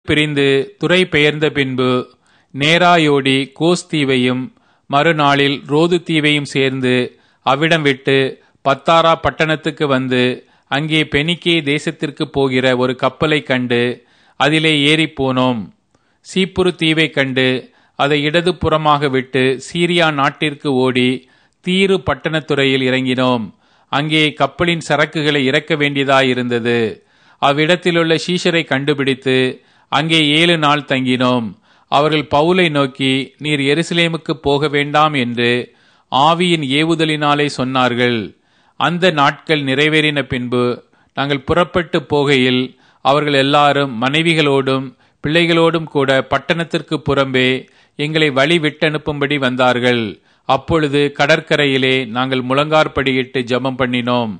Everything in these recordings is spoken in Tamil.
பிரிந்து துறை பெயர்ந்த பின்பு நேராயோடி கோஸ் தீவையும் மறுநாளில் ரோது தீவையும் சேர்ந்து அவ்விடம் விட்டு பத்தாரா பட்டணத்துக்கு வந்து அங்கே பெனிக்கே தேசத்திற்கு போகிற ஒரு கப்பலைக் கண்டு அதிலே ஏறிப் போனோம் சீப்புரு தீவைக் கண்டு அதை இடது புறமாக விட்டு சீரியா நாட்டிற்கு ஓடி தீரு பட்டணத்துறையில் இறங்கினோம் அங்கே கப்பலின் சரக்குகளை இறக்க வேண்டியதாயிருந்தது அவ்விடத்திலுள்ள சீஷரை கண்டுபிடித்து அங்கே ஏழு நாள் தங்கினோம் அவர்கள் பவுலை நோக்கி நீர் எருசலேமுக்கு போக வேண்டாம் என்று ஆவியின் ஏவுதலினாலே சொன்னார்கள் அந்த நாட்கள் நிறைவேறின பின்பு நாங்கள் புறப்பட்டு போகையில் அவர்கள் எல்லாரும் மனைவிகளோடும் பிள்ளைகளோடும் கூட பட்டணத்திற்கு புறம்பே எங்களை வழி விட்டனுப்பும்படி வந்தார்கள் அப்பொழுது கடற்கரையிலே நாங்கள் முழங்கார்படியிட்டு ஜெபம் பண்ணினோம்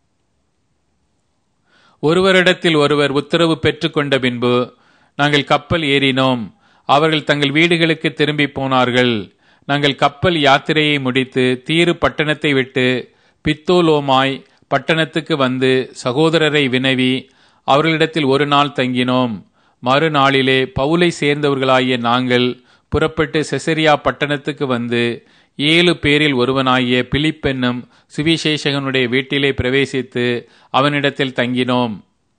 ஒருவரிடத்தில் ஒருவர் உத்தரவு பெற்றுக்கொண்ட பின்பு நாங்கள் கப்பல் ஏறினோம் அவர்கள் தங்கள் வீடுகளுக்கு திரும்பி போனார்கள் நாங்கள் கப்பல் யாத்திரையை முடித்து தீரு பட்டணத்தை விட்டு பித்தோலோமாய் பட்டணத்துக்கு வந்து சகோதரரை வினவி அவர்களிடத்தில் ஒரு நாள் தங்கினோம் மறுநாளிலே பவுலை சேர்ந்தவர்களாகிய நாங்கள் புறப்பட்டு செசரியா பட்டணத்துக்கு வந்து ஏழு பேரில் ஒருவனாகிய பிலிப்பென்னும் சுவிசேஷகனுடைய வீட்டிலே பிரவேசித்து அவனிடத்தில் தங்கினோம்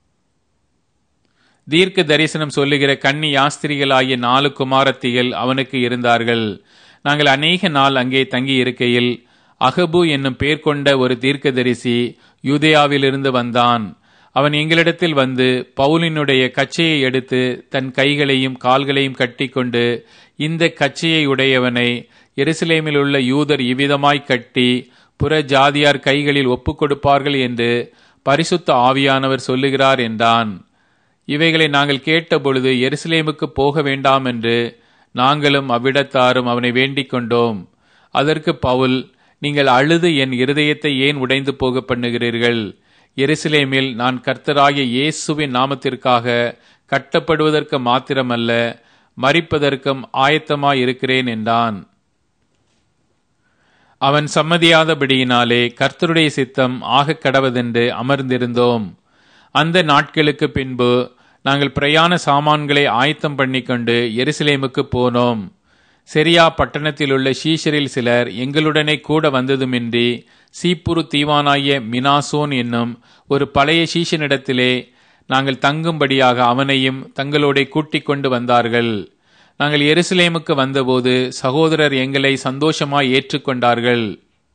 தீர்க்க தரிசனம் சொல்லுகிற கன்னி யாஸ்திரிகளாகிய நாலு குமாரத்திகள் அவனுக்கு இருந்தார்கள் நாங்கள் அநேக நாள் அங்கே தங்கி இருக்கையில் அகபு என்னும் பேர் கொண்ட ஒரு தீர்க்கதரிசி யூதேயாவிலிருந்து வந்தான் அவன் எங்களிடத்தில் வந்து பவுலினுடைய கச்சையை எடுத்து தன் கைகளையும் கால்களையும் கட்டிக்கொண்டு இந்த கச்சையை உடையவனை எருசலேமில் உள்ள யூதர் இவ்விதமாய் கட்டி புற ஜாதியார் கைகளில் ஒப்புக் கொடுப்பார்கள் என்று பரிசுத்த ஆவியானவர் சொல்லுகிறார் என்றான் இவைகளை நாங்கள் கேட்டபொழுது எருசலேமுக்கு போக வேண்டாம் என்று நாங்களும் அவ்விடத்தாரும் அவனை வேண்டிக் கொண்டோம் அதற்கு பவுல் நீங்கள் அழுது என் இருதயத்தை ஏன் உடைந்து போக பண்ணுகிறீர்கள் எருசலேமில் நான் கர்த்தராகிய இயேசுவின் நாமத்திற்காக கட்டப்படுவதற்கு மாத்திரமல்ல மறிப்பதற்கும் ஆயத்தமாய் இருக்கிறேன் என்றான் அவன் சம்மதியாதபடியினாலே கர்த்தருடைய சித்தம் ஆக கடவதென்று அமர்ந்திருந்தோம் அந்த நாட்களுக்கு பின்பு நாங்கள் பிரயாண சாமான்களை ஆயத்தம் பண்ணிக்கொண்டு எருசலேமுக்கு போனோம் செரியா பட்டணத்தில் உள்ள ஷீஷரில் சிலர் எங்களுடனே கூட வந்ததுமின்றி சீப்புரு தீவானாகிய மினாசோன் என்னும் ஒரு பழைய சீஷனிடத்திலே நாங்கள் தங்கும்படியாக அவனையும் தங்களோட கூட்டிக் கொண்டு வந்தார்கள் நாங்கள் எருசலேமுக்கு வந்தபோது சகோதரர் எங்களை சந்தோஷமாய் ஏற்றுக்கொண்டார்கள்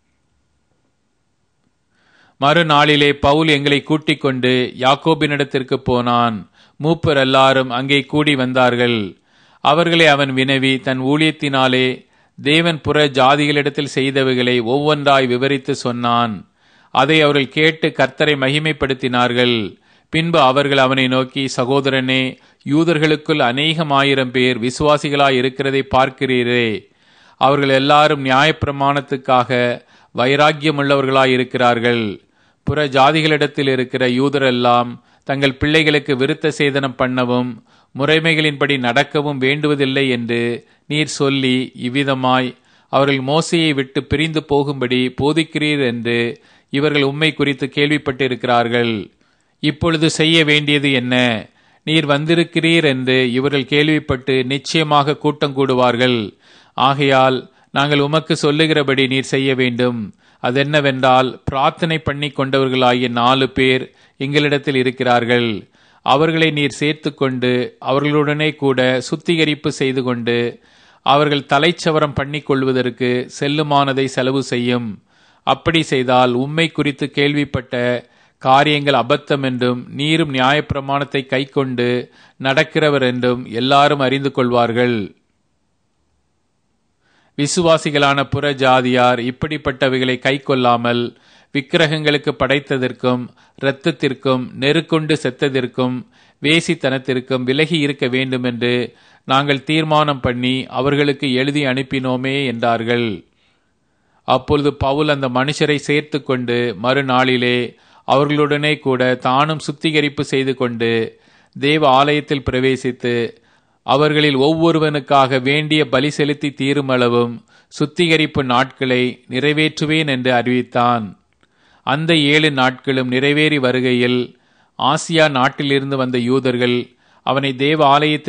மறுநாளிலே பவுல் எங்களை கூட்டிக் கொண்டு யாக்கோபினிடத்திற்கு போனான் மூப்பர் எல்லாரும் அங்கே கூடி வந்தார்கள் அவர்களை அவன் வினவி தன் ஊழியத்தினாலே தேவன் புற ஜாதிகளிடத்தில் செய்தவைகளை ஒவ்வொன்றாய் விவரித்து சொன்னான் அதை அவர்கள் கேட்டு கர்த்தரை மகிமைப்படுத்தினார்கள் பின்பு அவர்கள் அவனை நோக்கி சகோதரனே யூதர்களுக்குள் அநேகமாயிரம் பேர் விசுவாசிகளாய் இருக்கிறதை பார்க்கிறீரே அவர்கள் எல்லாரும் நியாயப்பிரமாணத்துக்காக வைராக்கியமுள்ளவர்களாய் இருக்கிறார்கள் புற ஜாதிகளிடத்தில் இருக்கிற யூதரெல்லாம் தங்கள் பிள்ளைகளுக்கு விருத்த சேதனம் பண்ணவும் முறைமைகளின்படி நடக்கவும் வேண்டுவதில்லை என்று நீர் சொல்லி இவ்விதமாய் அவர்கள் மோசையை விட்டு பிரிந்து போகும்படி போதிக்கிறீர் என்று இவர்கள் உண்மை குறித்து கேள்விப்பட்டிருக்கிறார்கள் இப்பொழுது செய்ய வேண்டியது என்ன நீர் வந்திருக்கிறீர் என்று இவர்கள் கேள்விப்பட்டு நிச்சயமாக கூட்டம் கூடுவார்கள் ஆகையால் நாங்கள் உமக்கு சொல்லுகிறபடி நீர் செய்ய வேண்டும் அதென்னவென்றால் பிரார்த்தனை பண்ணி கொண்டவர்களாகிய நாலு பேர் எங்களிடத்தில் இருக்கிறார்கள் அவர்களை நீர் சேர்த்து கொண்டு அவர்களுடனே கூட சுத்திகரிப்பு செய்து கொண்டு அவர்கள் தலைச்சவரம் பண்ணி கொள்வதற்கு செல்லுமானதை செலவு செய்யும் அப்படி செய்தால் உண்மை குறித்து கேள்விப்பட்ட காரியங்கள் அபத்தம் என்றும் நீரும் நியாயப்பிரமாணத்தை கை கொண்டு நடக்கிறவர் என்றும் எல்லாரும் அறிந்து கொள்வார்கள் விசுவாசிகளான புற ஜாதியார் இப்படிப்பட்டவைகளை கை கொள்ளாமல் விக்கிரகங்களுக்கு படைத்ததற்கும் இரத்தத்திற்கும் நெருக்கொண்டு செத்ததற்கும் வேசித்தனத்திற்கும் விலகி இருக்க வேண்டும் என்று நாங்கள் தீர்மானம் பண்ணி அவர்களுக்கு எழுதி அனுப்பினோமே என்றார்கள் அப்பொழுது பவுல் அந்த மனுஷரை சேர்த்து கொண்டு மறுநாளிலே அவர்களுடனே கூட தானும் சுத்திகரிப்பு செய்து கொண்டு தேவ ஆலயத்தில் பிரவேசித்து அவர்களில் ஒவ்வொருவனுக்காக வேண்டிய பலி செலுத்தி தீருமளவும் சுத்திகரிப்பு நாட்களை நிறைவேற்றுவேன் என்று அறிவித்தான் அந்த ஏழு நாட்களும் நிறைவேறி வருகையில் ஆசியா நாட்டிலிருந்து வந்த யூதர்கள் அவனை தேவ ஆலயத்தில்